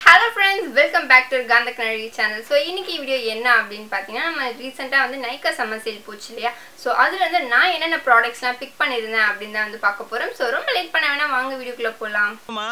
hello friends welcome back to காந்த கனடி channel so இன்னைக்கு வீடியோ என்ன அப்படின்னு பார்த்தீங்கன்னா நம்ம ரீசெண்டாக வந்து நைக்கா சம்மர் சேல் போச்சு இல்லையா ஸோ அதில் வந்து நான் என்னென்ன ப்ராடக்ட்ஸ்லாம் பிக் பண்ணியிருந்தேன் அப்படின்னு தான் வந்து பார்க்க போகிறோம் ஸோ ரொம்ப லேட் பண்ண வேணாம் வாங்க வீடியோக்குள்ளே போகலாம் ஆமா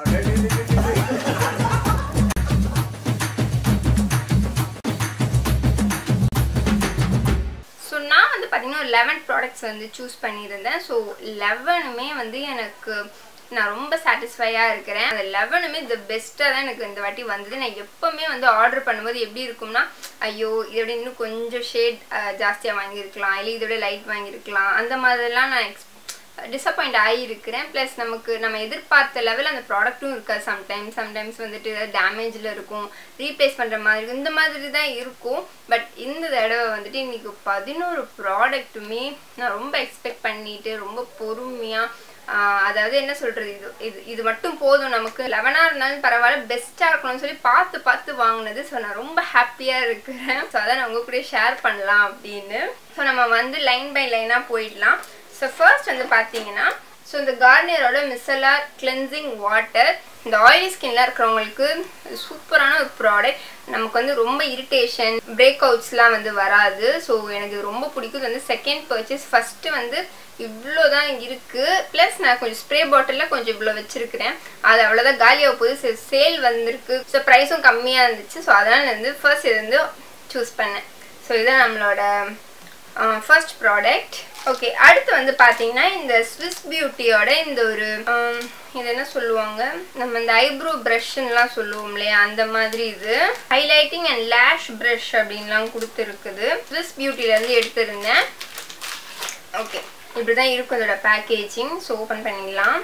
ஸோ நான் வந்து பார்த்தீங்கன்னா ஒரு லெவன் ப்ராடக்ட்ஸ் வந்து சூஸ் பண்ணியிருந்தேன் ஸோ லெவனுமே வந்து எனக்கு நான் ரொம்ப சாட்டிஸ்ஃபையாக இருக்கிறேன் அந்த லெவனுமே த பெஸ்ட்டாக தான் எனக்கு இந்த வாட்டி வந்தது நான் எப்போவுமே வந்து ஆர்டர் பண்ணும்போது எப்படி இருக்கும்னா ஐயோ இதோட இன்னும் கொஞ்சம் ஷேட் ஜாஸ்தியாக வாங்கியிருக்கலாம் இல்லை இதோட லைட் வாங்கியிருக்கலாம் அந்த மாதிரிலாம் நான் எக்ஸ் டிசப்பாயிண்ட் ஆகியிருக்கிறேன் ப்ளஸ் நமக்கு நம்ம எதிர்பார்த்த லெவல் அந்த ப்ராடக்ட்டும் இருக்காது சம்டைம்ஸ் சம்டைம்ஸ் வந்துட்டு ஏதாவது டேமேஜில் இருக்கும் ரீப்ளேஸ் பண்ணுற மாதிரி இருக்கும் இந்த மாதிரி தான் இருக்கும் பட் இந்த தடவை வந்துட்டு இன்றைக்கி பதினோரு ப்ராடக்ட்டுமே நான் ரொம்ப எக்ஸ்பெக்ட் பண்ணிட்டு ரொம்ப பொறுமையாக அதாவது என்ன சொல்கிறது இது இது இது மட்டும் போதும் நமக்கு லெவனாக இருந்தாலும் பரவாயில்ல பெஸ்ட்டாக இருக்கணும்னு சொல்லி பார்த்து பார்த்து வாங்கினது ஸோ நான் ரொம்ப ஹாப்பியாக இருக்கிறேன் ஸோ அதை நான் உங்கள் கூட ஷேர் பண்ணலாம் அப்படின்னு ஸோ நம்ம வந்து லைன் பை லைனாக போயிடலாம் ஸோ ஃபர்ஸ்ட் வந்து பார்த்தீங்கன்னா ஸோ இந்த கார்னியரோட மிசலார் கிளென்சிங் வாட்டர் இந்த ஆயிலி ஸ்கின்ல இருக்கிறவங்களுக்கு சூப்பரான ஒரு ப்ராடக்ட் நமக்கு வந்து ரொம்ப இரிட்டேஷன் பிரேக் அவுட்ஸ்லாம் வந்து வராது ஸோ எனக்கு இது ரொம்ப பிடிக்கும் இது வந்து செகண்ட் பர்ச்சேஸ் ஃபஸ்ட்டு வந்து இவ்வளோ தான் இருக்குது ப்ளஸ் நான் கொஞ்சம் ஸ்ப்ரே பாட்டிலில் கொஞ்சம் இவ்வளோ வச்சுருக்கிறேன் அது அவ்வளோதான் காலியாக போகுது சேல் வந்திருக்கு ஸோ ப்ரைஸும் கம்மியாக இருந்துச்சு ஸோ அதனால் வந்து ஃபர்ஸ்ட் இது வந்து சூஸ் பண்ணேன் ஸோ இதுதான் நம்மளோட ஃபர்ஸ்ட் ப்ராடக்ட் ஓகே அடுத்து வந்து பார்த்தீங்கன்னா இந்த ஸ்விஸ் பியூட்டியோட இந்த ஒரு இது என்ன சொல்லுவாங்க நம்ம இந்த ஐப்ரோ ப்ரஷ்லாம் சொல்லுவோம் இல்லையா அந்த மாதிரி இது ஹைலைட்டிங் அண்ட் லேஷ் ப்ரஷ் அப்படின்லாம் கொடுத்துருக்குது ஸ்விஸ் பியூட்டிலேருந்து எடுத்திருந்தேன் ஓகே இப்படி தான் இருக்கும் இதோட பேக்கேஜிங் ஸோ ஓப்பன் பண்ணிடலாம்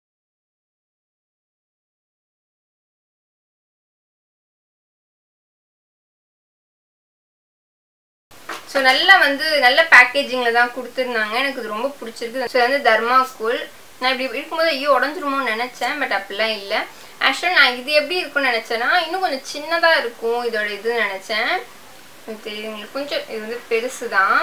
ஸோ நல்லா வந்து நல்ல பேக்கேஜிங்கில் தான் கொடுத்துருந்தாங்க எனக்கு இது ரொம்ப பிடிச்சிருக்கு ஸோ வந்து தர்மாக்கூல் நான் இப்படி இருக்கும்போது ஐயோ உடஞ்சிருமோன்னு நினச்சேன் பட் அப்படிலாம் இல்லை ஆக்சுவலாக நான் இது எப்படி இருக்கும்னு நினச்சேன்னா இன்னும் கொஞ்சம் சின்னதாக இருக்கும் இதோட இது நினச்சேன் தெரியுது கொஞ்சம் இது வந்து பெருசு தான்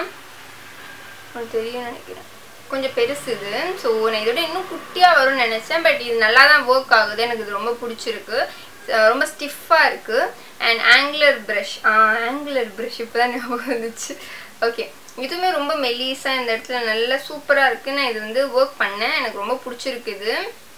தெரியும் நினைக்கிறேன் கொஞ்சம் பெருசு இது ஸோ நான் இதோட இன்னும் குட்டியாக வரும்னு நினச்சேன் பட் இது நல்லா தான் ஒர்க் ஆகுது எனக்கு இது ரொம்ப பிடிச்சிருக்கு ரொம்ப ஸ்டிஃபாக இருக்குது and angular brush angular brush இப்போ தான் ஞாபகம் வந்துச்சு ஓகே இதுவுமே ரொம்ப மெல்லிஸாக இந்த இடத்துல நல்லா சூப்பராக இருக்குது நான் இது வந்து ஒர்க் பண்ணேன் எனக்கு ரொம்ப பிடிச்சிருக்கு இது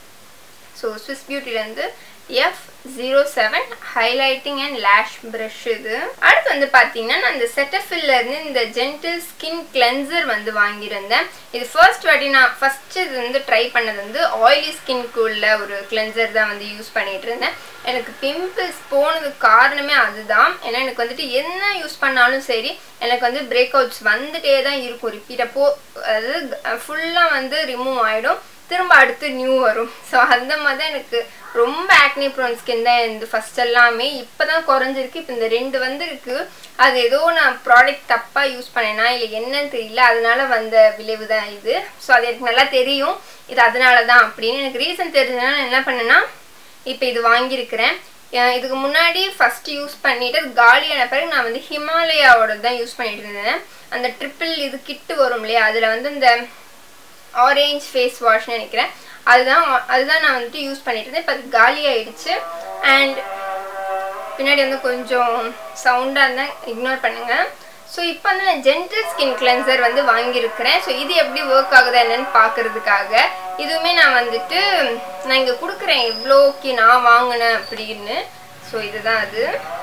ஸோ ஸ்விஸ் பியூட்டிலேருந்து F zero seven highlighting and lash brush இது அடுத்து வந்து பார்த்தீங்கன்னா நான் இந்த செட்டஃபில்லேருந்து இந்த ஜென்டில் ஸ்கின் கிளென்சர் வந்து வாங்கியிருந்தேன் இது ஃபர்ஸ்ட் வாட்டி நான் ஃபஸ்ட்டு இது வந்து ட்ரை பண்ணது வந்து ஆயிலி ஸ்கின்க்கு உள்ள ஒரு கிளென்சர் தான் வந்து யூஸ் பண்ணிகிட்டு இருந்தேன் எனக்கு பிம்பிள்ஸ் போனதுக்கு காரணமே அதுதான் ஏன்னா எனக்கு வந்துட்டு என்ன யூஸ் பண்ணாலும் சரி எனக்கு வந்து பிரேக் அவுட்ஸ் வந்துட்டே தான் இருக்கும் ரிப்பீட்டாக போ அதாவது ஃபுல்லாக வந்து ரிமூவ் ஆகிடும் திரும்ப அடுத்து நியூ வரும் ஸோ அந்த மாதிரி தான் எனக்கு ரொம்ப ஆக்னி ப்ரோன் ஸ்கின் தான் இந்த ஃபஸ்ட் எல்லாமே இப்போ தான் குறைஞ்சிருக்கு இப்போ இந்த ரெண்டு வந்துருக்கு அது ஏதோ நான் ப்ராடக்ட் தப்பாக யூஸ் பண்ணேனா இல்லை என்னன்னு தெரியல அதனால வந்த விளைவு தான் இது ஸோ அது எனக்கு நல்லா தெரியும் இது அதனால தான் அப்படின்னு எனக்கு ரீசன் தெரிஞ்சதுனால நான் என்ன பண்ணேன்னா இப்போ இது வாங்கியிருக்கிறேன் இதுக்கு முன்னாடி ஃபஸ்ட்டு யூஸ் பண்ணிவிட்டு அது காலியான பிறகு நான் வந்து ஹிமாலயாவோட தான் யூஸ் பண்ணிட்டு இருந்தேன் அந்த ட்ரிப்பிள் இது கிட்டு வரும் இல்லையா அதில் வந்து இந்த ஆரேஞ்ச் ஃபேஸ் வாஷ்னு நினைக்கிறேன் அதுதான் அதுதான் நான் வந்துட்டு யூஸ் பண்ணிட்டு இருந்தேன் இப்போ அது காலி ஆயிடுச்சு அண்ட் பின்னாடி வந்து கொஞ்சம் சவுண்டாக இருந்தால் இக்னோர் பண்ணுங்கள் ஸோ இப்போ வந்து நான் ஜென்டல் ஸ்கின் கிளென்சர் வந்து வாங்கியிருக்கிறேன் ஸோ இது எப்படி ஒர்க் ஆகுதா என்னன்னு பார்க்குறதுக்காக இதுவுமே நான் வந்துட்டு நான் இங்கே கொடுக்குறேன் இவ்வளோக்கு நான் வாங்கினேன் அப்படின்னு ஸோ இதுதான் அது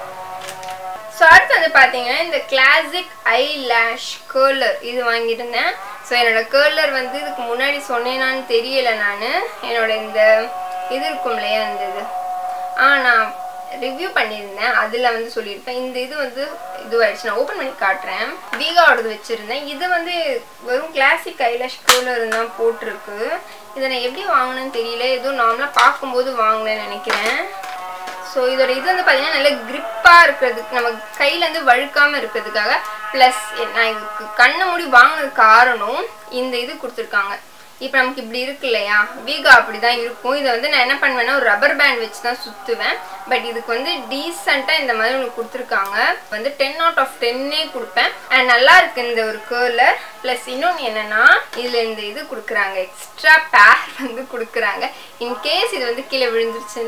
ஸோ அடுத்து வந்து பார்த்தீங்கன்னா இந்த கிளாசிக் ஐ லேஷ் கேர்லர் இது வாங்கியிருந்தேன் ஸோ என்னோட கேர்லர் வந்து இதுக்கு முன்னாடி சொன்னேனான்னு தெரியல நான் என்னோட இந்த இது இருக்கும் இல்லையா இந்த இது ஆ நான் ரிவ்யூ பண்ணியிருந்தேன் அதில் வந்து சொல்லியிருப்பேன் இந்த இது வந்து இதுவாயிடுச்சு நான் ஓப்பன் பண்ணி காட்டுறேன் வீகாவோடது வச்சுருந்தேன் இது வந்து வெறும் கிளாசிக் ஐலாஷ் கேர்லர் தான் போட்டிருக்கு இதை நான் எப்படி வாங்கினேன்னு தெரியல எதுவும் நார்மலாக பார்க்கும்போது வாங்கினேன்னு நினைக்கிறேன் ஸோ இதோட இது வந்து பார்த்தீங்கன்னா நல்ல கிரிப்பாக இருக்கிறதுக்கு நம்ம கையிலேருந்து வழுக்காமல் இருக்கிறதுக்காக ப்ளஸ் நான் இதுக்கு கண்ணை மூடி வாங்கினது காரணம் இந்த இது கொடுத்துருக்காங்க இப்போ நமக்கு இப்படி இருக்கு இல்லையா வீகா அப்படி தான் இருக்கும் இதை வந்து நான் என்ன பண்ணுவேன்னா ஒரு ரப்பர் பேண்ட் வச்சு தான் சுற்றுவேன் பட் இதுக்கு வந்து டீசெண்டாக இந்த மாதிரி ஒன்று கொடுத்துருக்காங்க வந்து டென் அவுட் ஆஃப் டென்னே கொடுப்பேன் அண்ட் நல்லா இருக்கு இந்த ஒரு கேர்லர் ப்ளஸ் இன்னொன்று என்னென்னா இதில் இந்த இது கொடுக்குறாங்க எக்ஸ்ட்ரா பேர் வந்து கொடுக்குறாங்க இன்கேஸ் இது வந்து கீழே விழுந்துருச்சுன்னா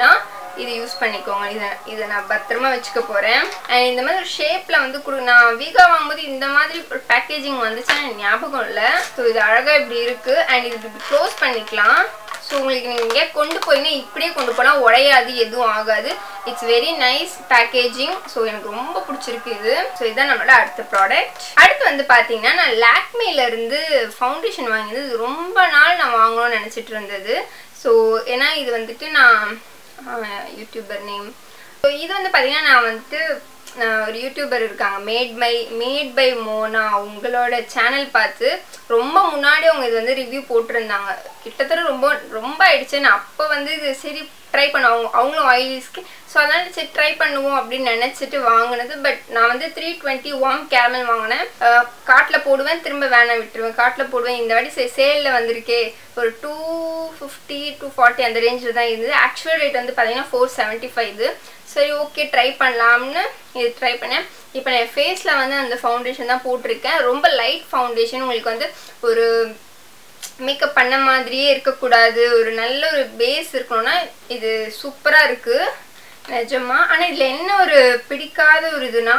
இது யூஸ் பண்ணிக்கோங்க இதை இதை நான் பத்திரமா வச்சுக்க போகிறேன் அண்ட் இந்த மாதிரி ஒரு ஷேப்பில் வந்து கொடு நான் வீகா வாங்கும்போது இந்த மாதிரி ஒரு பேக்கேஜிங் வந்துச்சுன்னா எனக்கு ஞாபகம் இல்லை ஸோ இது அழகாக இப்படி இருக்குது அண்ட் இது இப்படி க்ளோஸ் பண்ணிக்கலாம் ஸோ உங்களுக்கு நீங்கள் எங்கேயா கொண்டு போயினா இப்படியே கொண்டு போனால் உடையாது எதுவும் ஆகாது it's very nice packaging so எனக்கு ரொம்ப பிடிச்சிருக்கு இது ஸோ இதுதான் நம்மளோட அடுத்த ப்ராடக்ட் அடுத்து வந்து பார்த்தீங்கன்னா நான் லாக்மேல இருந்து ஃபவுண்டேஷன் வாங்கினது இது ரொம்ப நாள் நான் வாங்கணும்னு நினச்சிட்டு இருந்தது ஸோ ஏன்னா இது வந்துட்டு நான் யூடியூபர் நேம் ஸோ இது வந்து பார்த்தீங்கன்னா நான் வந்துட்டு ஆஹ் ஒரு யூடியூபர் இருக்காங்க made by made by Mona அவங்களோட சேனல் பார்த்து ரொம்ப முன்னாடி அவங்க இது வந்து ரிவ்யூ போட்டிருந்தாங்க கிட்டத்தட்ட ரொம்ப ரொம்ப ஆயிடுச்சு நான் அப்போ வந்து இது சரி ட்ரை பண்ண அவங்க அவங்களும் ஆயிலி ஸ்கின் ஸோ அதனால சரி ட்ரை பண்ணுவோம் அப்படின்னு நினச்சிட்டு வாங்கினது பட் நான் வந்து த்ரீ டுவெண்ட்டி வார்ம் கேரமல் வாங்கினேன் காட்டில் போடுவேன் திரும்ப வேணாம் விட்டுருவேன் காட்டில் போடுவேன் இந்த வாட்டி சரி சேலில் வந்திருக்கே ஒரு டூ ஃபிஃப்டி டூ ஃபார்ட்டி அந்த ரேஞ்சில் தான் இருந்தது ஆக்சுவல் ரேட் வந்து பார்த்தீங்கன்னா ஃபோர் செவன்ட்டி ஃபைவ் இது சரி ஓகே ட்ரை பண்ணலாம்னு இது ட்ரை பண்ணேன் இப்போ நான் ஃபேஸில் வந்து அந்த ஃபவுண்டேஷன் தான் போட்டிருக்கேன் ரொம்ப லைட் ஃபவுண்டேஷன் உங்களுக்கு வந்து ஒரு மேக்கப் பண்ண மாதிரியே இருக்கக்கூடாது ஒரு நல்ல ஒரு பேஸ் இருக்கணும்னா இது சூப்பராக இருக்குது நிஜமா ஆனால் இதில் என்ன ஒரு பிடிக்காத ஒரு இதுனா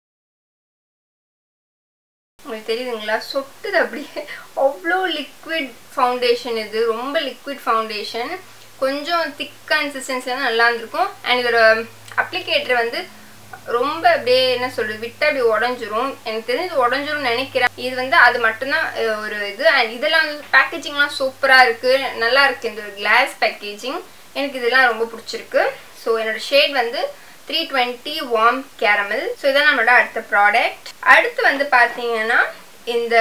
உங்களுக்கு தெரியுதுங்களா சொட்டுது அப்படியே அவ்வளோ லிக்விட் ஃபவுண்டேஷன் இது ரொம்ப லிக்விட் ஃபவுண்டேஷன் கொஞ்சம் திக் கன்சிஸ்டன்சியாக நல்லா இருந்திருக்கும் அண்ட் இதோட அப்ளிகேட்டர் வந்து ரொம்ப அப்படியே என்ன சொல்றது விட்டு அப்படி உடஞ்சிரும் எனக்கு தெரிஞ்சு உடஞ்சிரும் நினைக்கிறேன் இது வந்து அது மட்டும்தான் அஹ், ஒரு இது அண்ட் இதெல்லாம் வந்து பேக்கேஜிங்லாம் சூப்பராக இருக்கு நல்லா இருக்கு இந்த ஒரு கிளாஸ் பேக்கேஜிங் எனக்கு இதெல்லாம் ரொம்ப பிடிச்சிருக்கு ஸோ என்னோட ஷேட் வந்து three twenty warm caramel so இதான் நம்மளோட அடுத்த ப்ராடக்ட் அடுத்து வந்து பார்த்தீங்கன்னா இந்த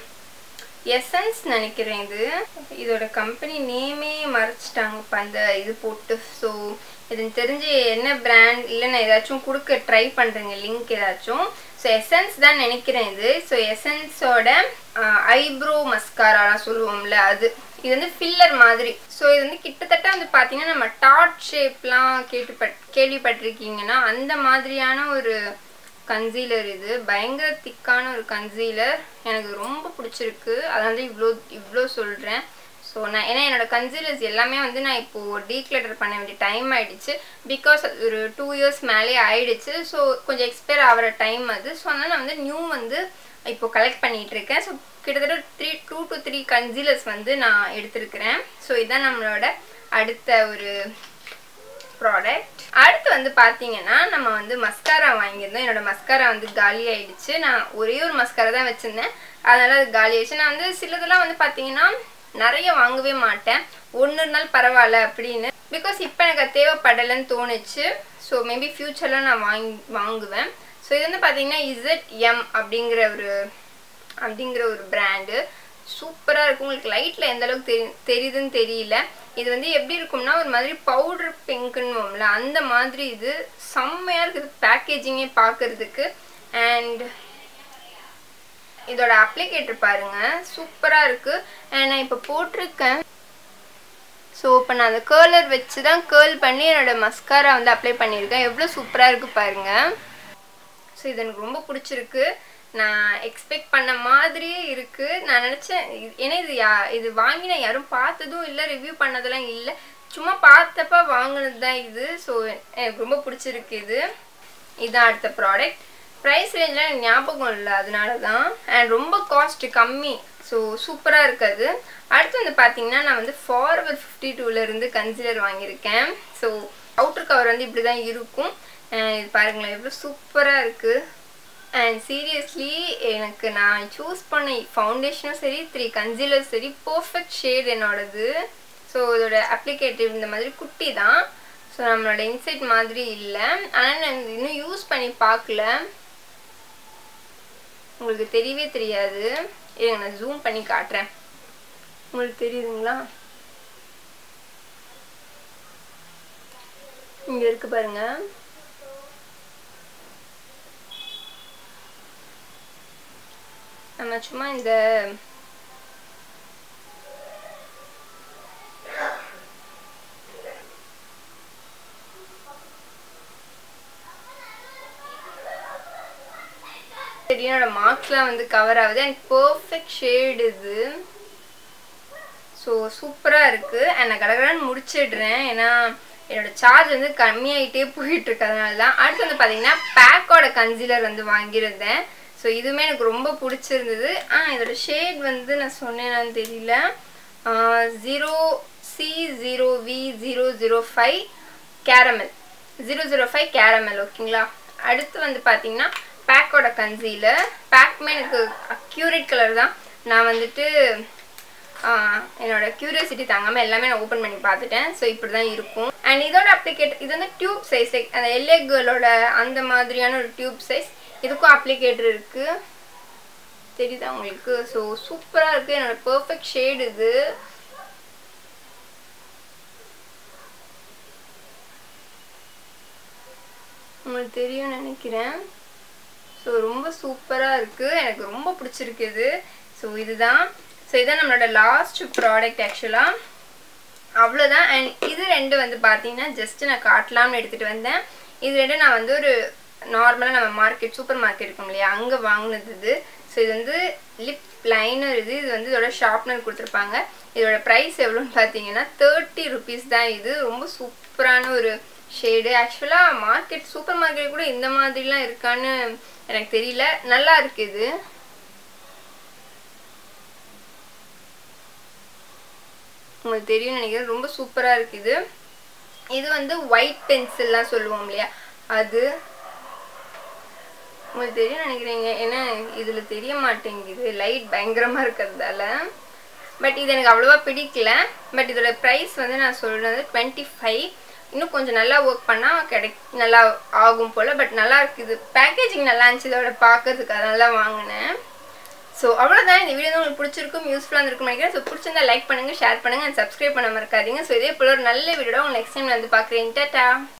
எசன்ஸ் நினைக்கிறேன் இது இதோட கம்பெனி நேமே மறைச்சிட்டாங்கப்பா அந்த இது போட்டு ஸோ இது தெரிஞ்சு என்ன பிராண்ட் இல்லை நான் ஏதாச்சும் கொடுக்க ட்ரை பண்ணுறேங்க லிங்க் ஏதாச்சும் ஸோ எசன்ஸ் தான் நினைக்கிறேன் இது ஸோ எசன்ஸோட ஐப்ரோ மஸ்காராலாம் சொல்லுவோம்ல அது இது வந்து ஃபில்லர் மாதிரி ஸோ இது வந்து கிட்டத்தட்ட வந்து பார்த்தீங்கன்னா நம்ம டாட் ஷேப்லாம் கேட்டுப்பட் கேள்விப்பட்டிருக்கீங்கன்னா அந்த மாதிரியான ஒரு கன்சீலர் இது பயங்கர திக்கான ஒரு கன்சீலர் எனக்கு ரொம்ப பிடிச்சிருக்கு அதனால தான் இவ்வளோ இவ்வளோ சொல்கிறேன் ஸோ நான் ஏன்னா என்னோட கன்சீலர்ஸ் எல்லாமே வந்து நான் இப்போது டீக்ளட்டர் பண்ண வேண்டிய டைம் ஆயிடுச்சு பிகாஸ் ஒரு டூ இயர்ஸ் மேலே ஆயிடுச்சு ஸோ கொஞ்சம் எக்ஸ்பயர் ஆகிற டைம் அது ஸோ அதனால் நான் வந்து நியூ வந்து இப்போ கலெக்ட் பண்ணிட்டு இருக்கேன் ஸோ கிட்டத்தட்ட three two to three concealers வந்து நான் எடுத்திருக்கிறேன் ஸோ இதான் நம்மளோட அடுத்த ஒரு ப்ராடக்ட் அடுத்து வந்து பார்த்தீங்கன்னா நம்ம வந்து மஸ்காரா வாங்கியிருந்தோம் என்னோட மஸ்காரா வந்து காலி ஆயிடுச்சு நான் ஒரே ஒரு மஸ்காரா தான் வச்சுருந்தேன் அதனால அது காலி ஆயிடுச்சு நான் வந்து சிலதெல்லாம் வந்து பார்த்தீங்கன்னா நிறைய வாங்கவே மாட்டேன் ஒன்று இருந்தாலும் பரவாயில்ல அப்படின்னு பிகாஸ் இப்போ எனக்கு அது தேவைப்படலைன்னு தோணுச்சு ஸோ மேபி ஃப்யூச்சரில் நான் வாங்கி வாங்குவேன் ஸோ இது வந்து பார்த்தீங்கன்னா இசட் எம் அப்படிங்கிற ஒரு அப்படிங்கிற ஒரு பிராண்டு சூப்பராக இருக்கும் உங்களுக்கு லைட்டில் எந்த அளவுக்கு தெரி தெரியுதுன்னு தெரியல இது வந்து எப்படி இருக்கும்னா ஒரு மாதிரி பவுடர் பிங்க்குன்னு அந்த மாதிரி இது செம்மையாக இருக்குது பேக்கேஜிங்கே பார்க்கறதுக்கு அண்ட் இதோட அப்ளிகேட்டர் பாருங்க சூப்பராக இருக்குது அண்ட் நான் இப்போ போட்டிருக்கேன் ஸோ இப்போ நான் அந்த கேர்லர் வச்சு தான் கேர்ள் பண்ணி என்னோட மஸ்காரா வந்து அப்ளை பண்ணியிருக்கேன் எவ்வளோ சூப்பராக இருக்குது பாருங்கள் ஸோ இது எனக்கு ரொம்ப பிடிச்சிருக்கு நான் எக்ஸ்பெக்ட் பண்ண மாதிரியே இருக்குது நான் நினச்சேன் ஏன்னா இது யா இது வாங்கி நான் யாரும் பார்த்ததும் இல்லை ரிவ்யூ பண்ணதெல்லாம் இல்லை சும்மா பார்த்தப்ப வாங்கினது தான் இது ஸோ எனக்கு ரொம்ப பிடிச்சிருக்கு இது இதுதான் அடுத்த ப்ராடக்ட் ப்ரைஸ் ரேஞ்சில் எனக்கு ஞாபகம் இல்லை அதனால தான் அண்ட் ரொம்ப காஸ்ட் கம்மி ஸோ சூப்பராக இருக்காது அடுத்து வந்து பார்த்தீங்கன்னா நான் வந்து ஃபார்வர்ட் ஃபிஃப்டி டூலேருந்து கன்சிலர் வாங்கியிருக்கேன் ஸோ அவுட்டர் கவர் வந்து இப்படி தான் இருக்கும் அண்ட் இது பாருங்களேன் எவ்வளோ சூப்பராக இருக்குது அண்ட் சீரியஸ்லி எனக்கு நான் சூஸ் பண்ண ஃபவுண்டேஷனும் சரி த்ரீ கன்சீலர் சரி பர்ஃபெக்ட் ஷேட் என்னோடது ஸோ இதோட அப்ளிகேட்டிவ் இந்த மாதிரி குட்டி தான் ஸோ நம்மளோட இன்சைட் மாதிரி இல்லை ஆனால் நான் இது இன்னும் யூஸ் பண்ணி பார்க்கல உங்களுக்கு தெரியவே தெரியாது இருங்க நான் ஜூம் பண்ணி காட்டுறேன் உங்களுக்கு தெரியுதுங்களா இங்கே இருக்கு பாருங்க நம்ம சும்மா இந்த என்னோட மார்க்ஸ்லாம் வந்து கவர் ஆகுது அண்ட் பர்ஃபெக்ட் ஷேடு இது ஸோ சூப்பராக இருக்குது அண்ட் நான் கடகடன்னு முடிச்சிடுறேன் ஏன்னா என்னோட சார்ஜ் வந்து கம்மியாயிட்டே போயிட்டு இருக்கிறதுனால தான் அடுத்து வந்து பார்த்தீங்கன்னா பேக்கோட கன்சீலர் வந்து வாங்கியிருந்தேன் ஸோ இதுவுமே எனக்கு ரொம்ப பிடிச்சிருந்தது ஆ இதோட ஷேட் வந்து நான் சொன்னேனான்னு தெரியல zero C zero V zero zero five caramel zero zero five caramel ஓகேங்களா அடுத்து வந்து பார்த்தீங்கன்னா பேக்கோட கன்சீலர் பேக்குமே எனக்கு அக்யூரேட் கலர் தான் நான் வந்துட்டு ஆஹ் என்னோட கியூரியாசிட்டி தாங்காமல் எல்லாமே நான் ஓப்பன் பண்ணி பார்த்துட்டேன் ஸோ இப்படி தான் இருக்கும் அண்ட் இதோட அப்ளிகேட் இது வந்து டியூப் சைஸ் லைக் அந்த எல்ஏ கேர்ளோட அந்த மாதிரியான ஒரு டியூப் சைஸ் இதுக்கும் அப்ளிகேட்டர் இருக்குது தெரியுதா உங்களுக்கு ஸோ சூப்பராக இருக்குது என்னோட பர்ஃபெக்ட் ஷேட் இது உங்களுக்கு தெரியும்னு நினைக்கிறேன் ஸோ ரொம்ப சூப்பராக இருக்குது எனக்கு ரொம்ப பிடிச்சிருக்கு இது ஸோ இதுதான் ஸோ இதான் நம்மளோட லாஸ்ட் ப்ராடக்ட் ஆக்சுவலாக அவ்வளோதான் அண்ட் இது ரெண்டு வந்து பார்த்தீங்கன்னா ஜஸ்ட் நான் காட்டலாம்னு எடுத்துகிட்டு வந்தேன் இது ரெண்டு நான் வந்து ஒரு நார்மலாக நம்ம மார்க்கெட் சூப்பர் மார்க்கெட் இருக்கும் இல்லையா அங்கே வாங்கினது இது ஸோ இது வந்து லிப் லைனர் இது இது வந்து இதோட ஷார்ப்னர் கொடுத்துருப்பாங்க இதோட ப்ரைஸ் எவ்வளோன்னு பார்த்தீங்கன்னா தேர்ட்டி ருபீஸ் தான் இது ரொம்ப சூப்பரான ஒரு ஷேடு ஆக்சுவலாக மார்க்கெட் சூப்பர் மார்க்கெட் கூட இந்த மாதிரிலாம் இருக்கான்னு எனக்கு தெரியல நல்லா இருக்கு இது உங்களுக்கு தெரியும் நினைக்கிறேன் ரொம்ப சூப்பராக இருக்குது இது வந்து ஒயிட் பென்சில்லாம் சொல்லுவோம் இல்லையா அது உங்களுக்கு தெரியும் நினைக்கிறீங்க ஏன்னா இதில் தெரிய மாட்டேங்குது லைட் பயங்கரமாக இருக்கிறதால பட் இது எனக்கு அவ்வளோவா பிடிக்கல பட் இதோட ப்ரைஸ் வந்து நான் சொல்கிறது டுவெண்ட்டி ஃபைவ் இன்னும் கொஞ்சம் நல்லா ஒர்க் பண்ணால் கிடை நல்லா ஆகும் போல் பட் நல்லா இருக்குது பேக்கேஜிங் நல்லா இருந்துச்சு இதோட பார்க்கறதுக்கு அதனால தான் வாங்கினேன் ஸோ அவ்வளோதான் இந்த வீடியோ உங்களுக்கு பிடிச்சிருக்கும் யூஸ்ஃபுல்லாக இருந்திருக்கும் நினைக்கிறேன் ஸோ பிடிச்சிருந்தா லைக் பண்ணுங்கள் ஷேர் பண்ணுங்கள் அண்ட் சப்ஸ்கிரைப் பண்ண மறக்காதீங்க ஸோ இதே போல ஒரு நல்ல வீடியோ உங்களுக்கு நெக்ஸ்ட் டைம் வந்து பார்க்குறேன் டாட்டா